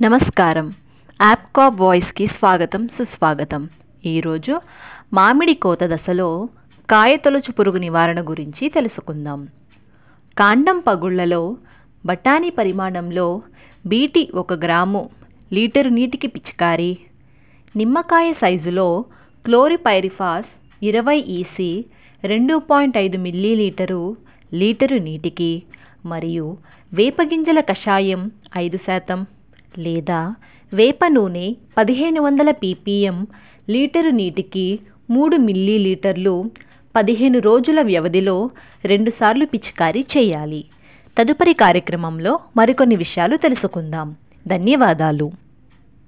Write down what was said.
నమస్కారం యాప్కాప్ వాయిస్కి స్వాగతం సుస్వాగతం ఈరోజు మామిడి కోత దశలో కాయతొలుచు పురుగు నివారణ గురించి తెలుసుకుందాం కాండం పగుళ్లలో బఠానీ పరిమాణంలో బీటి ఒక గ్రాము లీటరు నీటికి పిచికారి నిమ్మకాయ సైజులో క్లోరిపైరిఫాస్ ఇరవై ఈసీ రెండు పాయింట్ ఐదు మిల్లీలీటరు లీటరు నీటికి మరియు వేపగింజల కషాయం ఐదు శాతం లేదా వేప నూనె పదిహేను వందల పీపీఎం లీటరు నీటికి మూడు మిల్లీలీటర్లు పదిహేను రోజుల వ్యవధిలో రెండుసార్లు పిచికారీ చేయాలి తదుపరి కార్యక్రమంలో మరికొన్ని విషయాలు తెలుసుకుందాం ధన్యవాదాలు